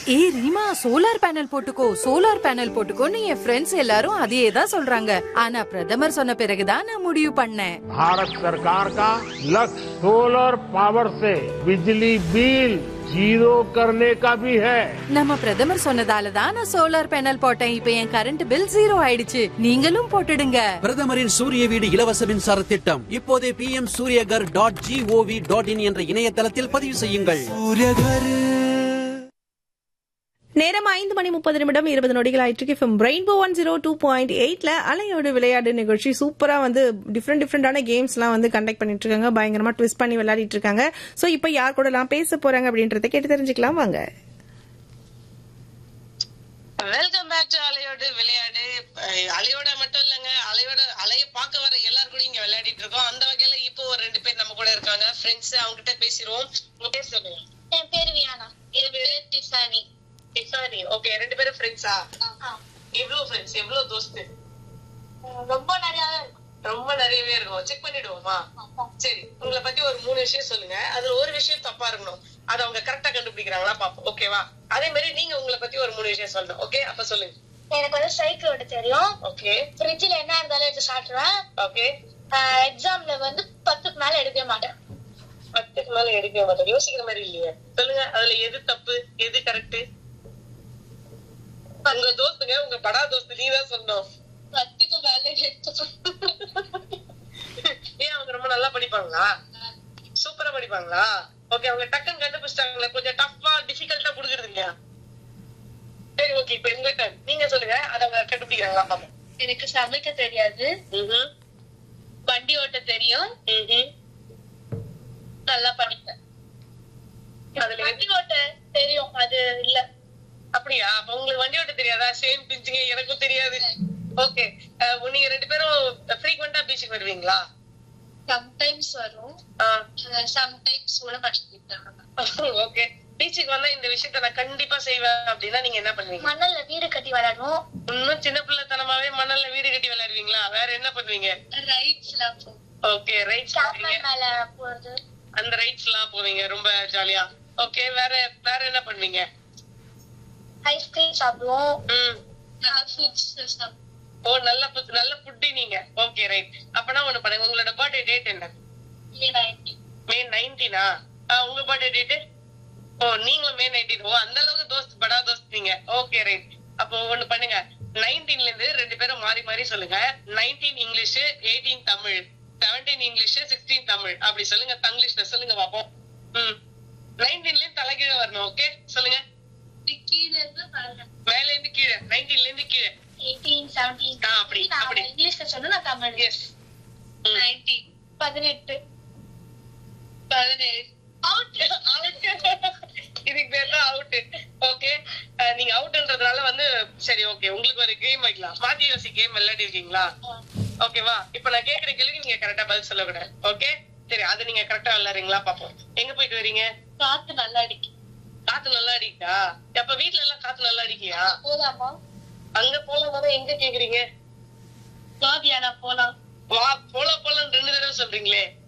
ஏய் Reema solar panel போட்டுக்கோ solar panel போட்டுக்கோன்னு என் ஃப்ரெண்ட்ஸ் எல்லாரும் அதையே தான் சொல்றாங்க ஆனா பிரதமர் சொன்ன பிறகுதான் நான் முடிவு பண்ணேன் भारत सरकार का लक्ष्य सोलर पावर से बिजली बिल जीरो करने का भी है நம்ம பிரதமர் சொன்னதால தான் நான் சோலார் பேனல் போட்டேன் இப்ப என் கரண்ட் பில் ஜீரோ ஆயிடுச்சு நீங்களும் போட்டுடுங்க பிரதமரின் சூரிய வீடு இலவச மின்சார திட்டம் இப்போதே P M Suryaghar dot G O V dot in என்ற இணையதளத்தில் பதிவு செய்யுங்கள் நேரம் ஐந்து மணி முப்பது நிமிடம் இருபது நொடிகள் ஆயிட்டு FM rainbow one zero two point எயிட்ல அலையோடு விளையாடு நிகழ்ச்சி சூப்பரா வந்து டிஃப்ரெண்ட் டிஃப்ரெண்டான கேம்ஸ்லாம் வந்து கண்டக்ட் பண்ணிட்டு இருக்காங்க பயங்கரமா ட்விஸ்ட் பண்ணி விளையாடிட்டு இருக்காங்க சோ இப்போ யார் கூட எல்லாம் பேச போறாங்க அப்படின்றத கேட்டு தெரிஞ்சுக்கலாம் வாங்க வெல்கம் பேக் டு அலையோடு விளையாடு அஹ் அலையோட மட்டும் இல்லைங்க அலையோட அலைய பார்க்க வர எல்லாரும் கூட இங்க விளையாடிட்டு இருக்கோம் அந்த வகையில இப்போ ஒரு ரெண்டு பேர் நம்ம கூட இருக்காங்க ஃப்ரெண்ட்ஸ் அவங்க கிட்ட பேசிடுவோம் உங்க பேர் சொல்லுங்க என் பேரு வியானா என் பேரு டிஃபானி டிஃபானி ஓகே ரெண்டு பேரும் ஃப்ரெண்ட்ஸா ஆ. எவ்வளவு ஃப்ரெண்ட்ஸ் எவ்வளவு தோஸ்து ரொம்ப நிறைய இருக்கும் ரொம்ப நிறையவே இருக்கும் செக் பண்ணிடுவோமா சரி உங்களை பத்தி ஒரு மூணு விஷயம் சொல்லுங்க அதுல ஒரு விஷயம் தப்பா இருக்கணும் அதை அவங்க கரெக்டா கண்டுபிடிக்கிறாங்களா பாப்போம் ஓகேவா அதே மாதிரி நீங்க உங்களை பத்தி ஒரு மூணு விஷயம் சொல்லணும் ஓகே அப்ப சொல்லுங்க எனக்கு வந்து சைக்கிள் ஓட்ட தெரியும் ஓகே ஃப்ரிட்ஜ்ல என்ன இருந்தாலும் எடுத்து சாப்பிடுவேன் ஓகே எக்ஸாம்ல வந்து பத்துக்கு மேல எடுக்கவே மாட்டேன் பத்துக்கு மேல எடுக்க மாட்டோம் யோசிக்கிற மாதிரி இல்லையே சொல்லுங்க அதுல எது தப்பு எது கரெக்ட் உங்க தோஸ்துங்க உங்க படா தோஸ்து நீ தான் சொன்னோம் பத்துக்கு மேல எடுத்து ஏன் அவங்க ரொம்ப நல்லா படிப்பாங்களா சூப்பரா படிப்பாங்களா ஓகே அவங்க டக்குன்னு கண்டுபிடிச்சிட்டாங்களே கொஞ்சம் டஃப்பா டிஃபிகல்ட்டா புடுங்குறது இல்லையா சரி ஓகே இப்ப உங்க turn. நீங்க சொல்லுங்க அதை அவங்க கண்டுபிடிக்கிறாங்களா பாப்போம் எனக்கு சமைக்க தெரியாது ம்ஹும். வண்டி ஓட்ட தெரியும் ம்ஹும். நல்லா படிப்பேன் அதுல எது வண்டி ஓட்ட தெரியும் அது இல்ல அப்படியா அப்ப உங்களுக்கு வண்டி ஓட்ட தெரியாதா சேம் பிஞ்சுங்க எனக்கும் தெரியாது ஓகே நீங்க ரெண்டு பேரும் ஃப்ரீக்வெண்டா பீச்சுக்கு வருவீங்களா சம்டைம்ஸ் வரும் சம்டைம்ஸ் கூட கஷ்டப்பட்டு ஓகே பீச்சுக்கு வந்தா இந்த விஷயத்த நான் கண்டிப்பா செய்வேன் அப்படின்னா நீங்க என்ன பண்ணுவீங்க மணல்ல வீடு கட்டி விளையாடுவோம் இன்னும் சின்ன பிள்ளைத்தனமாவே மணல்ல வீடு கட்டி விளையாடுவீங்களா வேற என்ன பண்ணுவீங்க ரைட்ஸ் எல்லாம் போவோம் ஓகே ரைட்ஸ் சாப்பாடு மேல போறது அந்த ரைட்ஸ் எல்லாம் போவீங்க ரொம்ப ஜாலியா ஓகே வேற வேற என்ன பண்ணுவீங்க ஐஸ்கிரீம் சாப்பிடுவோம் ம் நல்லா ஃபுட்ஸ் சாப்பிடுவோம் ஓ நல்ல food- நல்ல ஃபுட்டி நீங்க ஓகே ரைட் அப்பனா ஒண்ணு பண்ணுங்க உங்களோட பர்த்டே டேட் என்ன மே நைன்டீனா உங்க பர்த்டே டேட் ஓ நீங்களும் மே நைன்டீன் ஓ அந்த அளவுக்கு தோஸ்த் படா தோஸ்த் நீங்க ஓகே ரைட் அப்போ ஒண்ணு பண்ணுங்க நைன்டீன்ல இருந்து ரெண்டு பேரும் மாறி மாறி சொல்லுங்க nineteen English eighteen Tamil seventeen English sixteen Tamil அப்படி சொல்லுங்க தங்கிலீஷ்ல சொல்லுங்க பாப்போம் ம் நைன்டீன்ல இருந்து தலைகீழ வரணும் ஓகே சொல்லுங்க கீழே இருந்து பாருங்க மேல இருந்து கீழே நைன்டீன்ல இருந்து கீழே எயிட்டீன் செவன்டீன் ஆ, அப்படி, நான் அப்படி. இங்கிலீஷ்ல சொன்னா நான் தமிழ் எஸ் நைன்டீன் பதினெட்டு பதினேழு அவுட் இதுக்கு பேர் தான் அவுட் ஓகே நீங்க அவுட்ன்றதுனால வந்து சரி ஓகே உங்களுக்கு ஒரு கேம் வைக்கலாம் மாத்தி யோசி கேம் விளையாடி இருக்கீங்களா ஓகேவா இப்ப நான் கேக்குற கேள்விக்கு நீங்க கரெக்டா பதில் சொல்லக்கூடாது ஓகே சரி அது நீங்க கரெக்டா விளையாடுறீங்களா பாப்போம் எங்க போயிட்டு வரீங்க காத்து நல்லா அடிக்கும் காத்து நல்லா அடிக்கா அப்ப வீட்ல எல்லாம் காத்து நல்லா அடிக்கலையா போலாமா அங்க போலாம் எங்க கேக்குறீங்க கோபியானா போலாம் வா போல போலாம் ரெண்டு தடவை சொல்றீங்களே